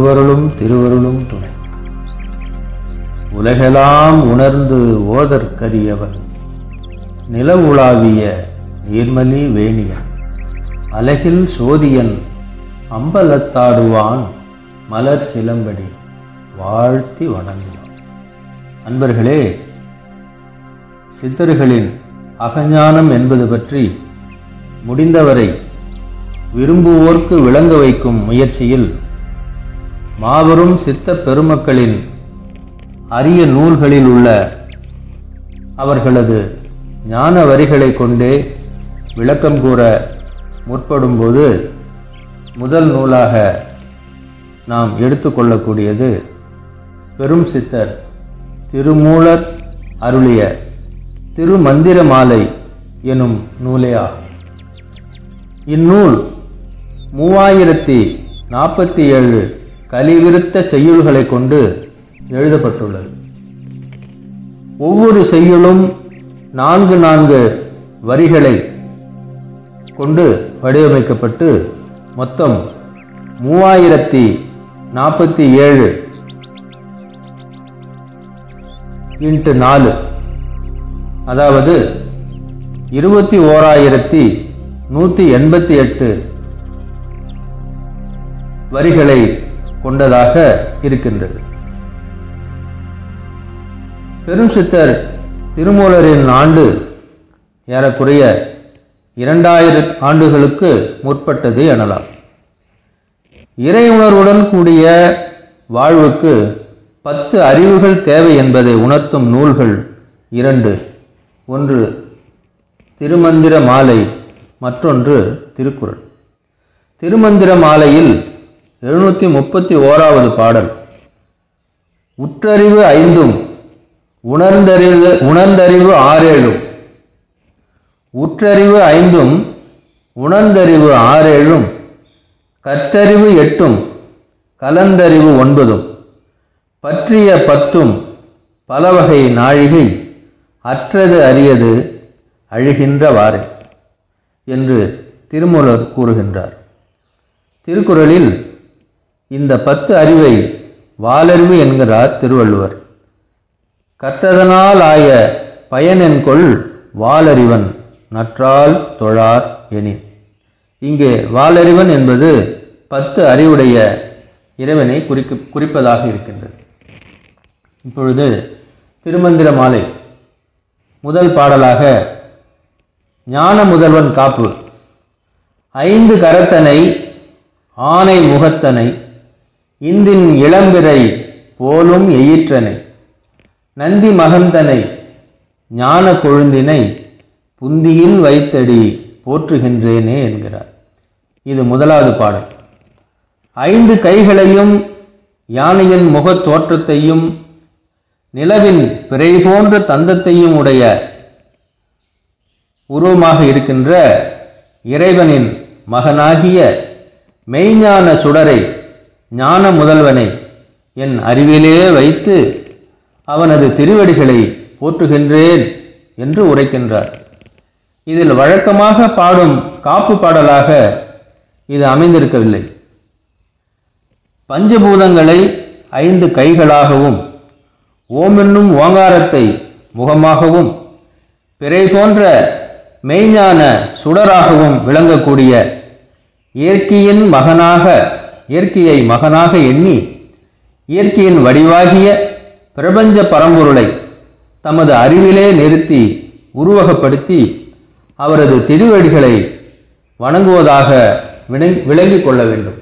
குருவருளும் திருவருளும் துணை உலகெல்லாம் உணர்ந்து ஓதற்கரியவன் நிலவுலாவிய நீர்மலி வேணியன் அலகில் சோதியன் அம்பலத்தாடுவான் மலர் சிலம்படி வாழ்த்தி வணங்குவான் அன்பர்களே சித்தர்களின் அகஞானம் என்பது பற்றி முடிந்தவரை விரும்புவோர்க்கு விளங்க வைக்கும் முயற்சியில் மாபெரும் சித்த பெருமக்களின் அரிய நூல்களில் உள்ள அவர்களது ஞான வரிகளை கொண்டே விளக்கம் கூற முற்படும்போது முதல் நூலாக நாம் எடுத்துக்கொள்ளக்கூடியது பெரும் சித்தர் திருமூலர் அருளிய திருமந்திர மாலை எனும் நூலே ஆகும் இந்நூல் மூவாயிரத்தி நாற்பத்தி ஏழு கலிவிருத்த செய்யுள்களை கொண்டு எழுதப்பட்டுள்ளது ஒவ்வொரு செய்யுளும் நான்கு நான்கு வரிகளை கொண்டு வடிவமைக்கப்பட்டு மொத்தம் மூவாயிரத்தி நாற்பத்தி ஏழு இன்ட்டு நாலு அதாவது இருபத்தி ஓராயிரத்தி நூற்றி எண்பத்தி எட்டு வரிகளை கொண்டதாக இருக்கின்றது பெரும் சித்தர் திருமூலரின் ஆண்டு ஏறக்குறைய இரண்டாயிரம் ஆண்டுகளுக்கு முற்பட்டது எனலாம் இறை உணர்வுடன் கூடிய வாழ்வுக்கு பத்து அறிவுகள் தேவை என்பதை உணர்த்தும் நூல்கள் இரண்டு ஒன்று திருமந்திர மாலை மற்றொன்று திருக்குறள் திருமந்திர மாலையில் எழுநூற்றி முப்பத்தி ஓராவது பாடல் உற்றறிவு ஐந்தும் உணர்ந்தறிவு உணர்ந்தறிவு ஆறேழும் உற்றறிவு ஐந்தும் உணர்ந்தறிவு ஆறேழும் கற்றறிவு எட்டும் கலந்தறிவு ஒன்பதும் பற்றிய பத்தும் பலவகை நாழிகை அற்றது அரியது அழுகின்றவாறே என்று திருமூலர் கூறுகின்றார் திருக்குறளில் இந்த பத்து அறிவை வாலறிவு என்கிறார் திருவள்ளுவர் கற்றதனால் ஆய பயனென்கொள் வாலறிவன் நற்றால் தொழார் எனின் இங்கே வாலறிவன் என்பது பத்து அறிவுடைய இறைவனை குறிக்க குறிப்பதாக இருக்கின்றது இப்பொழுது திருமந்திர மாலை முதல் பாடலாக ஞான முதல்வன் காப்பு ஐந்து கரத்தனை ஆனை முகத்தனை இந்தின் இளம்பிறை போலும் எயிற்றனை நந்தி மகந்தனை ஞான கொழுந்தினை புந்தியில் வைத்தடி போற்றுகின்றேனே என்கிறார் இது முதலாவது பாடல் ஐந்து கைகளையும் யானையின் முகத் தோற்றத்தையும் நிலவின் பிறை போன்ற தந்தத்தையும் உடைய உருவமாக இருக்கின்ற இறைவனின் மகனாகிய மெய்ஞான சுடரை ஞான முதல்வனை என் அறிவிலே வைத்து அவனது திருவடிகளை போற்றுகின்றேன் என்று உரைக்கின்றார் இதில் வழக்கமாக பாடும் காப்பு பாடலாக இது அமைந்திருக்கவில்லை பஞ்சபூதங்களை ஐந்து கைகளாகவும் ஓம் என்னும் ஓங்காரத்தை முகமாகவும் பிறை போன்ற மெய்ஞான சுடராகவும் விளங்கக்கூடிய இயற்கையின் மகனாக இயற்கையை மகனாக எண்ணி இயற்கையின் வடிவாகிய பிரபஞ்ச பரம்பொருளை தமது அறிவிலே நிறுத்தி உருவகப்படுத்தி அவரது திருவடிகளை வணங்குவதாக விளங்- விளங்கிக் கொள்ள வேண்டும்